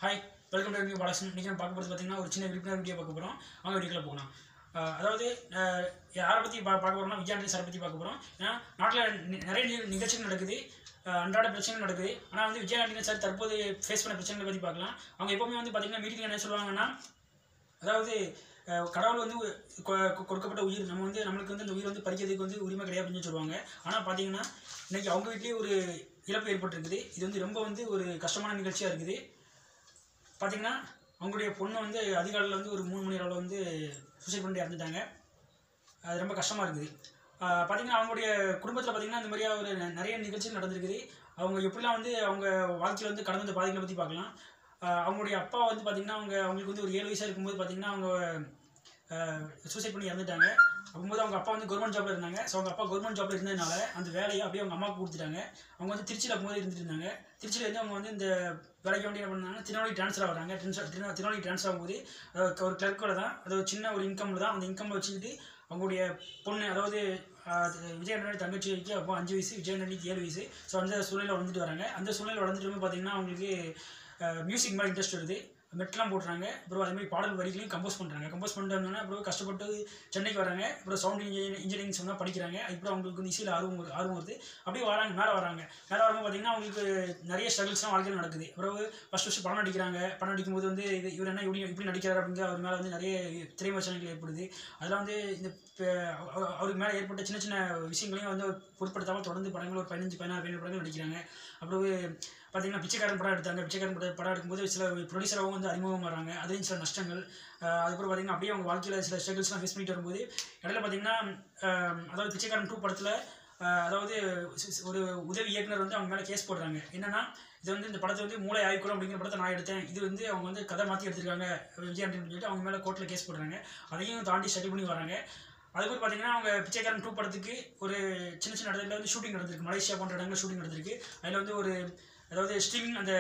hi welcome to new பாலசன் இன்றைக்கி நம்ம பார்க்க போகிறது பார்த்தீங்கன்னா ஒரு சின்ன விழிப்புணர்வு வீடியோ பார்க்க போகிறோம் அவங்க வீடியோக்குள்ள போகலாம் அஹ் அதாவது அஹ் யாரை பற்றி பா பார்க்க போகிறோம்னா விஜயாண்டி சாரை பற்றி பார்க்க போகிறோம் ஏன்னா நாட்டில் நிறைய நி- நிகழ்ச்சிகள் நடக்குது அஹ் அன்றாட பிரச்சனைகள் நடக்குது ஆனால் வந்து விஜயாண்டி சார் தற்போது ஃபேஸ் பண்ண பிரச்சனைகளை பற்றி பார்க்கலாம் அவங்க எப்போவுமே வந்து பார்த்தீங்கன்னா மீட்டிங் என்ன சொல்லுவாங்கன்னா அதாவது அஹ், கடவுள் வந்து கொ- கொ- கொடுக்கப்பட்ட உயிர் நம்ம வந்து நம்மளுக்கு வந்து அந்த உயிர் வந்து பறிக்கிறதுக்கு வந்து உரிமை கிடையாது அப்படின்னு சொல்லுவாங்க ஆனால் பார்த்தீங்கன்னா இன்னைக்கு அவங்க வீட்லேயே ஒரு இழப்பு ஏற்பட்டிருக்குது இது வந்து ரொம்ப வந்து ஒரு கஷ்டமான நிகழ்ச்சியாக இருக்குது பார்த்தீங்கன்னா அவங்களுடைய பொண்ணு வந்து அதிகாலையில் வந்து ஒரு மூணு மணி அளவில் வந்து சூசைட் பண்ணி இறந்துட்டாங்க அது ரொம்ப கஷ்டமாக இருக்குது ஆஹ் பார்த்தீங்கன்னா அவங்களுடைய குடும்பத்தில் பார்த்தீங்கன்னா இந்த மாதிரியா ஒரு ந- நிறைய நிகழ்ச்சிகள் நடந்திருக்குது அவங்க எப்படிலாம் வந்து அவங்க வாழ்க்கையில் வந்து கடந்த பாதிகளை பற்றி பார்க்கலாம் ஆஹ் அவங்களுடைய அப்பா வந்து பார்த்தீங்கன்னா அவங்க அவங்களுக்கு வந்து ஒரு ஏழு வயசாக இருக்கும்போது பார்த்தீங்கன்னா அவங்க சூசைட் பண்ணி இறந்துட்டாங்க அப்போது அவங்க அப்பா வந்து கவர்மெண்ட் ஜாப்ல இருந்தாங்க ஸோ அவங்க அப்பா கவர்மெண்ட் ஜாப்ல இருந்ததுனால அந்த வேலையை அப்படியே அவங்க அம்மாவுக்கு கொடுத்துட்டாங்க அவங்க வந்து திருச்சியில் இருக்கும்போது இருந்துட்டு இருந்தாங்க திருச்சியில் இருந்து அவங்க வந்து இந்த வேலைக்கு வேண்டி என்ன பண்ணாங்க திருநெல்வேலி ட்ரான்ஸ்ஃபர் ஆகிறாங்க திருநெல்வேலி ட்ரான்ஸ்ஃபர் ஆகும்போது அஹ் ஒரு கிளர்க்கோட தான் அது ஒரு சின்ன ஒரு இன்கம்ல தான் அந்த இன்கம் வச்சுக்கிட்டு அவங்களுடைய பொண்ணு அதாவது விஜயநடி தங்கச்சிக்கு அப்போ அஞ்சு வயசு விஜயநடிக்கு ஏழு வயசு ஸோ அந்த சூழ்நிலை வளர்ந்துட்டு வராங்க அந்த சூழ்நிலை வளர்ந்துட்டு வரும்போது பார்த்தீங்கன்னா அவங்களுக்கு மியூசிக் மேலே இன்ட்ரெஸ்ட் வருது மெட்லாம் போடுறாங்க அப்புறம் அதே மாதிரி பாடல் வரிகளையும் கம்போஸ் பண்ணுறாங்க கம்போஸ் பண்ணிட்டு அப்புறம் கஷ்டப்பட்டு சென்னைக்கு வராங்க அப்புறம் சவுண்ட் இன்ஜினியரிங் இன்ஜினியரிங் சொன்னால் படிக்கிறாங்க அப்புறம் அவங்களுக்கு வந்து இசையில் ஆர்வம் வருது- ஆர்வம் வருது அப்படியே வராங்க மேலே வராங்க மேலே வரும்போது பார்த்தீங்கன்னா அவங்களுக்கு நிறைய ஸ்ட்ரகிள்ஸ்லாம் வாழ்க்கையில் நடக்குது அப்புறம் ஃபஸ்ட் ஃபஸ்ட்டு படம் நடிக்கிறாங்க படம் நடிக்கும்போது வந்து இது இவர் என்ன இப்படி இப்படி நடிக்கிறார் அப்படிங்கிற அவர் மேலே வந்து நிறைய திரைமச்சனைகள் ஏற்படுது அதெல்லாம் வந்து இந்த ப- அவ- அவருக்கு மேலே ஏற்பட்ட சின்ன சின்ன விஷயங்களையும் வந்து அவர் பொருட்படுத்தாமல் தொடர்ந்து படங்கள் ஒரு பதினஞ்சு பதினாறு பதினேழு படங்கள் நடிக்கிறாங்க அப்புறம் பார்த்தீங்கன்னா பிச்சைக்காரன் படம் எடுத்தாங்க பிச்சைக்காரன் படம் படம் எடுக்கும்போது சில ப்ரொடியூசராகவும் வந்து அறிமுகம் வராங்க அதுலேயும் சில நஷ்டங்கள் ஆஹ் அதுக்கப்புறம் பார்த்தீங்கன்னா அப்படியே அவங்க வாழ்க்கையில் சில ஸ்ட்ரகிள்ஸ்லாம் ஃபேஸ் பண்ணிட்டு வரும்போது இடையில பார்த்தீங்கன்னா ஆஹ் அதாவது பிச்சைக்காரன் டூ படத்தில் அதாவது சி- சி- ஒரு உதவி இயக்குனர் வந்து அவங்க மேலே கேஸ் போடுறாங்க என்னன்னா இது வந்து இந்த படத்தை வந்து மூளை ஆய்க்குளம் அப்படிங்கிற படத்தை நான் எடுத்தேன் இது வந்து அவங்க வந்து கதை மாற்றி எடுத்திருக்காங்க விஜயாண்டின்னு சொல்லிட்டு அவங்க மேலே கோர்ட்டில் கேஸ் போடுறாங்க அதையும் தாண்டி ஸ்ட்ரகிள் பண்ணி வராங்க அதுக்கப்புறம் பார்த்தீங்கன்னா அவங்க பிச்சைக்காரன் டூ படத்துக்கு ஒரு சின்ன சின்ன இடத்துல வந்து ஷூட்டிங் நடந்திருக்கு மலேசியா போன்ற இடங்களில் ஷூட்டிங் நடந்திருக்கு அதில் வந்து ஒரு அதாவது ஸ்ட்ரீமிங் அந்த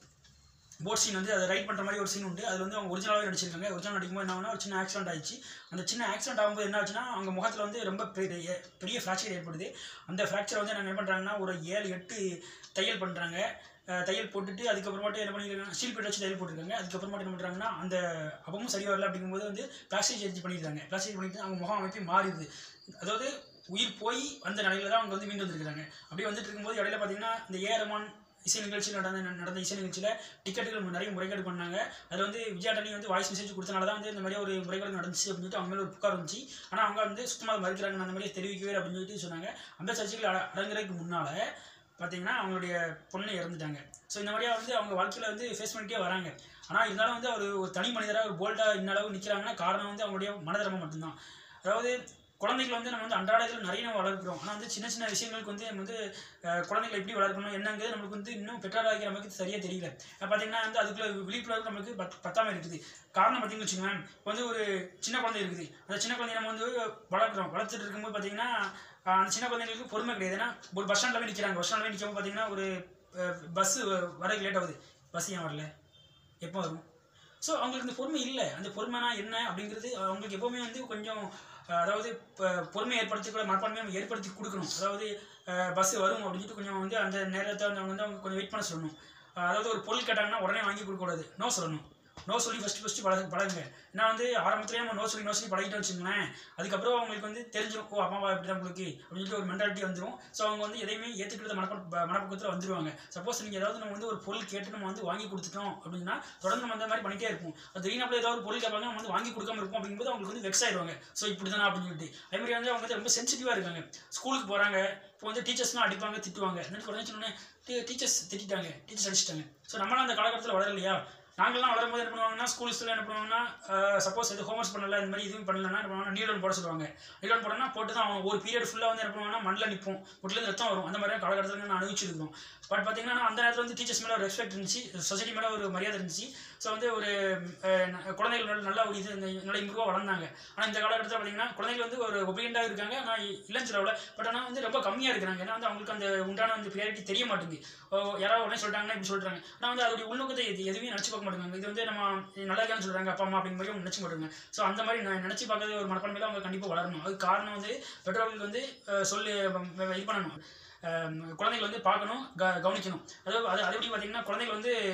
போட் சீன் வந்து அதை ரைட் பண்ணுற மாதிரி ஒரு சீன் உண்டு அதில் வந்து அவங்க ஒரிஜினலாகவே நடிச்சிருக்காங்க ஒரிஜினல் நடிக்கும்போது என்ன ஆகுனா ஒரு சின்ன ஆக்சிடென்ட் ஆயிடுச்சு அந்த சின்ன ஆக்சிடென்ட் ஆகும்போது என்ன ஆச்சுன்னா அவங்க முகத்தில் வந்து ரொம்ப பெரிய பெரிய ஃப்ராக்சர் ஏற்படுது அந்த ஃப்ராக்சர் வந்து நாங்கள் என்ன பண்ணுறாங்கன்னா ஒரு ஏழு எட்டு தையல் பண்ணுறாங்க தையல் போட்டுட்டு அதுக்கப்புறமாட்டு என்ன பண்ணியிருக்காங்க ஸ்டீல் பிளேட் வச்சு தையல் போட்டிருக்காங்க அதுக்கப்புறமாட்டு என்ன பண்ணுறாங்கன்னா அந்த அப்பவும் சரி வரல அப்படிங்கும்போது வந்து பிளாஸ்டிக் சர்ஜரி பண்ணியிருக்காங்க பிளாஸ்டிக் பண்ணிட்டு அவங்க முகம் அமைப்பே மாறிடுது அதாவது உயிர் போய் வந்த நிலையில தான் அவங்க வந்து மீண்டு வந்திருக்காங்க அப்படியே வந்துட்டு இருக்கும்போது இடையில பார்த்தீங்கன்னா இந்த ஏரமான் இசை நிகழ்ச்சியில் நடந்த நடந்த இசை நிகழ்ச்சியில் டிக்கெட்டுகள் நிறைய முறைகேடு பண்ணாங்க அதில் வந்து விஜயா டனி வந்து வாய்ஸ் மெசேஜ் கொடுத்தனால தான் வந்து இந்த மாதிரி ஒரு முறைகேடு நடந்துச்சு அப்படின்னு சொல்லிட்டு அவங்க மேலே ஒரு புகார் வந்துச்சு ஆனால் அவங்க வந்து சுத்தமாக மறுக்கிறாங்க நான் அந்த மாதிரி தெரிவிக்கவே இல்லை அப்படின்னு சொல்லிட்டு சொன்னாங்க அந்த சர்ச்சைகள் அட- அடங்குறதுக்கு முன்னால் பார்த்தீங்கன்னா அவங்களுடைய பொண்ணு இறந்துட்டாங்க ஸோ இந்த மாதிரியா வந்து அவங்க வாழ்க்கையில் வந்து ஃபேஸ் பண்ணிட்டே வராங்க ஆனால் இருந்தாலும் வந்து அவர் ஒரு தனி மனிதராக ஒரு போல்டாக இன்ன அளவு நிற்கிறாங்கன்னா காரணம் வந்து அவங்களுடைய மனதர்மம் மட்டும்தான் அதாவது குழந்தைகள் வந்து நம்ம வந்து அன்றாடத்தில் நிறைய நம்ம வளர்க்குறோம் ஆனால் வந்து சின்ன சின்ன விஷயங்களுக்கு வந்து நம்ம வந்து அஹ், குழந்தைகளை எப்படி வளர்க்கணும் என்னங்கிறது நமக்கு வந்து இன்னும் பெற்றோராகிய நமக்கு சரியாக தெரியல அஹ் பார்த்தீங்கன்னா வந்து அதுக்குள்ள விழிப்புணர்வு நமக்கு பத் பத்தாமல் இருக்குது காரணம் பார்த்தீங்கன்னு வச்சுக்கோங்களேன் இப்போ வந்து ஒரு சின்ன குழந்தை இருக்குது அந்த சின்ன குழந்தைய நம்ம வந்து வளர்க்குறோம் வளர்த்துட்டு இருக்கும்போது பார்த்தீங்கன்னா அஹ், அந்த சின்ன குழந்தைங்களுக்கு பொறுமை கிடையாது ஏன்னா ஒரு பஸ் ஸ்டாண்டில் போய் நிற்கிறாங்க பஸ் ஸ்டாண்டில் போய் நிற்கும் பார்த்தீங்கன்னா ஒரு பஸ்ஸு வரக்கு லேட் ஆகுது பஸ் ஏன் வரல எப்போ வரும் ஸோ அவங்களுக்கு இந்த பொறுமை இல்லை அந்த பொறுமைனா என்ன அப்படிங்கிறது அவங்களுக்கு எப்போவுமே வந்து கொஞ்சம் அஹ், அதாவது ப- பொறுமை ஏற்படுத்தி கூட மனப்பான்மையை நம்ம ஏற்படுத்தி கொடுக்கணும் அதாவது பஸ் வரும் அப்படின்னு சொல்லிட்டு கொஞ்சம் வந்து அந்த நேரத்தை வந்து அவங்க வந்து அவங்க கொஞ்சம் வெயிட் பண்ண சொல்லணும் அஹ், அதாவது ஒரு பொருள் கேட்டாங்கன்னா உடனே வாங்கி கொடுக்கக்கூடாது நோ சொல்லணும் நோ சொல்லி ஃபஸ்ட்டு ஃபஸ்ட்டு பழக பழகுங்க ஏன்னா வந்து ஆரம்பத்துலேயே நம்ம நோ சொல்லி நோ சொல்லி பழகிட்டு வச்சுங்களேன் அதுக்கப்புறம் அவங்களுக்கு வந்து தெரிஞ்சிடும் ஓ அம்மாவா இப்படி தான் உங்களுக்கு அப்படின்னு சொல்லிட்டு ஒரு மென்டாலிட்டி வந்துடும் ஸோ அவங்க வந்து எதையுமே ஏற்றுக்கிறது மனப்ப மனப்பக்கத்தில் வந்துருவாங்க சப்போஸ் நீங்கள் ஏதாவது நம்ம வந்து ஒரு பொருள் கேட்டு நம்ம வந்து வாங்கி கொடுத்துட்டோம் அப்படின்னா தொடர்ந்து நம்ம அந்த மாதிரி பண்ணிட்டே இருப்போம் அது திடீர்னு ஏதாவது ஒரு பொருள் கேட்பாங்க நம்ம வந்து வாங்கி கொடுக்காம இருப்போம் அப்படிங்கும்போது அவங்களுக்கு வந்து வெக்ஸ் ஆயிடுவாங்க ஸோ இப்படி தானே அப்படின்னு சொல்லிட்டு அதே மாதிரி வந்து அவங்க வந்து ரொம்ப சென்சிட்டிவாக இருக்காங்க ஸ்கூலுக்கு போகிறாங்க இப்போ வந்து டீச்சர்ஸ்லாம் அடிப்பாங்க திட்டுவாங்க எனக்கு உடனே சொன்னோன்னே டீச்சர்ஸ் திட்டிட்டாங்க டீச்சர்ஸ் அடிச்சிட்டாங்க ஸோ நம்மளாம் அந்த காலகட்டத்தில் வளரலையா நாங்கள்லாம் வளரும்போது என்ன பண்ணுவாங்கன்னா ஸ்கூல்ஸில் என்ன பண்ணுவாங்கன்னா சப்போஸ் எது ஹோம்ஒர்க் பண்ணல இந்த மாதிரி இதுவும் பண்ணலன்னா என்ன பண்ணுவாங்கன்னா நீலன் போட சொல்லுவாங்க நீலன் போடனா போட்டு தான் அவங்க ஒரு பீரியட் ஃபுல்லாக வந்து என்ன பண்ணுவாங்கன்னா மண்ணில் நிற்போம் முட்டிலேருந்து ரத்தம் வரும் அந்த மாதிரி காலகட்டத்தில் நான் அனுபவிச்சிருக்கோம் பட் பார்த்தீங்கன்னா அந்த நேரத்தில் வந்து டீச்சர்ஸ் மேலே ஒரு ரெஸ்பெக்ட் இருந்துச்சு சொசைட்டி மேலே ஒரு மரியாதை இருந்துச்சு ஸோ வந்து ஒரு அஹ், ந- குழந்தைகள் நல்ல நல்ல ஒரு இது இந்த நல்ல இம்ப்ரூவாக வளர்ந்தாங்க ஆனால் இந்த காலகட்டத்தில் பார்த்தீங்கன்னா குழந்தைகள் வந்து ஒரு ஒபீனியண்டாக இருக்காங்க ஆனால் இல்லைன்னு சொல்லல பட் ஆனால் வந்து ரொம்ப கம்மியாக இருக்கிறாங்க ஏன்னா வந்து அவங்களுக்கு அந்த உண்டான அந்த ப்ரியாரிட்டி தெரிய மாட்டேங்குது ஓ, யாராவது உடனே சொல்லிட்டாங்கன்னா இப்படி சொல்கிறாங்க ஆனால் வந்து அதோடைய உள்நோக்கத்தை இது எதுவுமே நினச்சி பார்க்க மாட்டாங்க இது வந்து நம்ம நல்லா இருக்கான்னு சொல்கிறாங்க அப்பா அம்மா அப்படிங்கிற மாதிரி அவங்க நினச்சி மாட்டாங்க ஸோ அந்த மாதிரி நான் நினச்சி பார்க்கறது ஒரு மனப்பான்மையில அவங்க கண்டிப்பாக வளரணும் அது காரணம் வந்து பெற்றோர்கள் வந்து அஹ், சொல்லி அஹ், இது பண்ணணும் அஹ், குழந்தைகள் வந்து பார்க்கணும் க கவனிக்கணும் அதாவது அது அது எப்படி பார்த்தீங்கன்னா குழந்தைகள் வந்து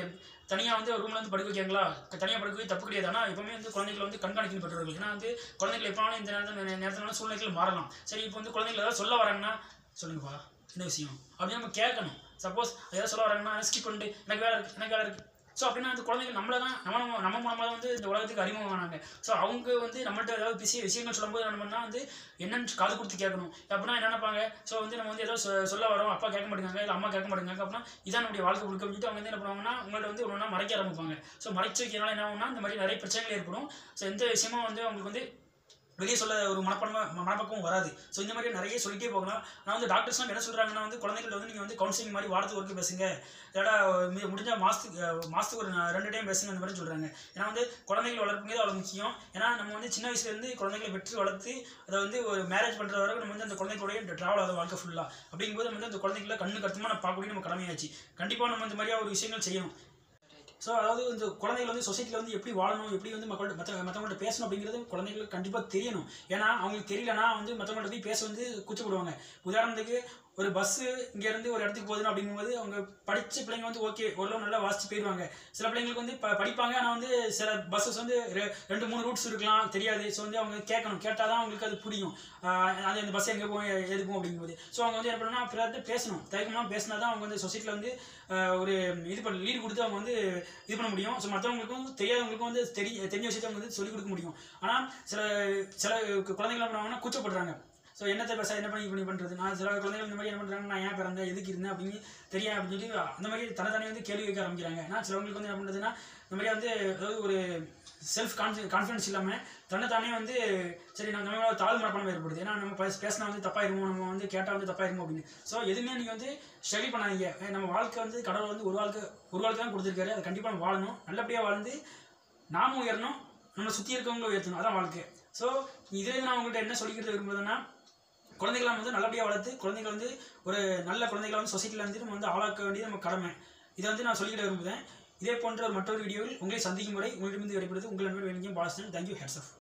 தனியாக வந்து ஒரு ரூமில் வந்து படுக்க வைக்காங்களா தனியாக படுக்க வைக்க தப்பு கிடையாது ஆனால் எப்பவுமே வந்து குழந்தைகளை வந்து கண்காணிக்கணும் பெற்றோர்கள் ஏன்னா வந்து குழந்தைகள் எப்போனாலும் இந்த நேரத்தில் நேரத்தில் சூழ்நிலைகள் மாறலாம் சரி இப்போ வந்து குழந்தைகள் ஏதாவது சொல்ல வராங்கன்னா சொல்லுங்கப்பா என்ன விஷயம் அப்படின்னு நம்ம கேட்கணும் சப்போஸ் ஏதாவது சொல்ல வராங்கன்னா ஸ்கிப் பண்ணிட்டு எனக்கு வேலை இருக்குது எனக்கு வேலை இருக்குது ஸோ அப்படின்னா அந்த குழந்தைகள் நம்மள தான் நம்ம நம்ம நம்ம மூலமாக தான் வந்து இந்த உலகத்துக்கு அறிமுகமானாங்க ஸோ அவங்க வந்து நம்மள்ட்ட ஏதாவது விஷய விஷயங்கள் சொல்லும்போது என்ன பண்ணால் வந்து என்னன்னு காது கொடுத்து கேட்கணும் அப்படின்னா என்ன நினைப்பாங்க ஸோ வந்து நம்ம வந்து ஏதோ சொ- சொல்ல வரோம் அப்பா கேட்க மாட்டேங்காங்க இல்லை அம்மா கேட்க மாட்டேங்காங்க அப்படின்னா இதான் நம்முடைய வாழ்க்கை கொடுக்க அப்படின்ட்டு அவங்க வந்து என்ன பண்ணுவாங்கன்னா உங்கள்ட்ட வந்து ஒன்று ஒன்றா மறைக்க ஆரம்பிப்பாங்க ஸோ மறைச்சு வைக்கிறனால என்ன ஆகும்னா இந்த மாதிரி நிறைய பிரச்சனைகள் ஏற்படும் ஸோ எந்த விஷயமும் வந்து அவங்களுக்கு வந்து வெளியே சொல்ல ஒரு மனப்பான்மை மனப்பக்கம் வராது ஸோ இந்த மாதிரி நிறைய சொல்லிட்டே போகலாம் நான் வந்து டாக்டர்ஸ்லாம் என்ன சொல்கிறாங்கன்னா வந்து குழந்தைகள் வந்து நீங்கள் வந்து கவுன்சிலிங் மாதிரி வாரத்துக்கு ஒருக்க பேசுங்க இல்லைடா மி- முடிஞ்சா மாதத்துக்கு அஹ், மாதத்துக்கு ஒரு ந- ரெண்டு டைம் பேசுங்க அந்த மாதிரி சொல்கிறாங்க ஏன்னா வந்து குழந்தைகள் வளர்ப்புங்கிறது அவ்வளோ முக்கியம் ஏன்னா நம்ம வந்து சின்ன வயசுலேருந்து குழந்தைகளை பெற்று வளர்த்து அதை வந்து ஒரு மேரேஜ் பண்ணுற வரைக்கும் நம்ம வந்து அந்த குழந்தைகளுடைய ட்ராவல் ஆகுது வாழ்க்கை ஃபுல்லாக அப்படிங்கும்போது நம்ம வந்து அந்த குழந்தைகளை கண்ணு கருத்துமா நம்ம பார்க்கக்கூடிய நம்ம கடமையாச்சு கண்டிப்பாக நம்ம இந்த மாதிரியா ஒரு விஷயங்கள் செய்யணும் ஸோ அதாவது இந்த குழந்தைகள் வந்து சொசைட்டியில் வந்து எப்படி வாழணும் எப்படி வந்து மக்கள்கிட்ட மற்ற மற்றவங்கள்ட்ட பேசணும் அப்படிங்கிறது குழந்தைங்களுக்கு கண்டிப்பாக தெரியணும் ஏன்னா அவங்களுக்கு தெரியலனா வந்து மற்றவங்கள்ட்ட போய் பேச வந்து கூச்சப்படுவாங்க உதாரணத்துக்கு ஒரு பஸ்ஸு இங்கேருந்து ஒரு இடத்துக்கு போகுதுன்னு அப்படிங்கும்போது அவங்க படித்த பிள்ளைங்க வந்து ஓகே ஓரளவு நல்லா வாசிச்சு போயிடுவாங்க சில பிள்ளைங்களுக்கு வந்து ப படிப்பாங்க ஆனால் வந்து சில பஸ்ஸஸ் வந்து ரெ- ரெண்டு மூணு ரூட்ஸ் இருக்கலாம் தெரியாது ஸோ வந்து அவங்க கேட்கணும் கேட்டால் தான் அவங்களுக்கு அது புரியும் ஆஹ் அது அந்த பஸ் எங்கே போகும் எ- எது போகும் அப்படிங்கும்போது ஸோ அவங்க வந்து என்ன பண்ணணும்னா பிறர்கிட்ட பேசணும் தயக்கமாக பேசினா தான் அவங்க வந்து சொசைட்டியில் வந்து ஆஹ் ஒரு இது பண்ண லீடு கொடுத்து அவங்க வந்து இது பண்ண முடியும் ஸோ மற்றவங்களுக்கும் தெரியாதவங்களுக்கும் வந்து தெரிய தெரிஞ்ச விஷயத்தை அவங்க வந்து சொல்லிக் கொடுக்க முடியும் ஆனால் சில சில குழந்தைகள் என்ன பண்ணுவாங்கன்னா கூச்சப்படுறாங்க ஸோ என்னத்தை பேச என்ன பண்ணி பண்ணி பண்ணுறது நான் சில குழந்தைகள் இந்த மாதிரி என்ன பண்ணுறாங்க நான் ஏன் பிறந்தேன் எதுக்கு இருந்தேன் அப்படின்னு தெரியும் அப்படின்னு சொல்லி அந்த மாதிரி தனத்தானே வந்து கேள்வி வைக்க ஆரம்பிக்கிறாங்க நான் சிலவங்களுக்கு வந்து என்ன பண்ணுறதுன்னா இந்த மாதிரி வந்து அதாவது ஒரு செல்ஃப் கான்ஃபி கான்ஃபிடன்ஸ் இல்லாமல் தன்னைத்தானே வந்து சரி நம்ம நம்ம மேல தாழ்வு மனப்பான்மை ஏற்படுது ஏன்னா நம்ம பேச பேசினா வந்து தப்பாயிருமோ நம்ம வந்து கேட்டால் வந்து தப்பாயிருமோ அப்படின்னு ஸோ எதுவுமே நீங்கள் வந்து ஸ்டடி பண்ணாதீங்க ஏ, நம்ம வாழ்க்கை வந்து கடவுள் வந்து ஒரு வாழ்க்கை ஒரு வாழ்க்கை தான் கொடுத்துருக்காரு அதை கண்டிப்பாக நம்ம வாழணும் நல்லபடியாக வாழ்ந்து நாமும் உயரணும் நம்ம சுற்றி இருக்கவங்களும் உயர்த்தணும் அதான் வாழ்க்கை ஸோ இதே நான் உங்கள்கிட்ட என்ன சொல்லிக்கிறது விரும்புறதுன்னா குழந்தைகளை வந்து நல்லபடியாக வளர்த்து குழந்தைகள் வந்து ஒரு நல்ல குழந்தைகளை வந்து சொசைட்டியில் வந்து நம்ம வந்து ஆளாக்க வேண்டியது நம்ம கடமை இதை வந்து நான் சொல்லிக்கிட விரும்புகிறேன் இதே போன்ற ஒரு மற்றொரு வீடியோவில் உங்களை சந்திக்கும் முறை உங்களிடமிருந்து வெளிப்படுது உங்கள் நண்பர் வேணிக்கும் பாலஸ்டன் தேங்க்யூ ஹெட்ஸ் ஆஃப்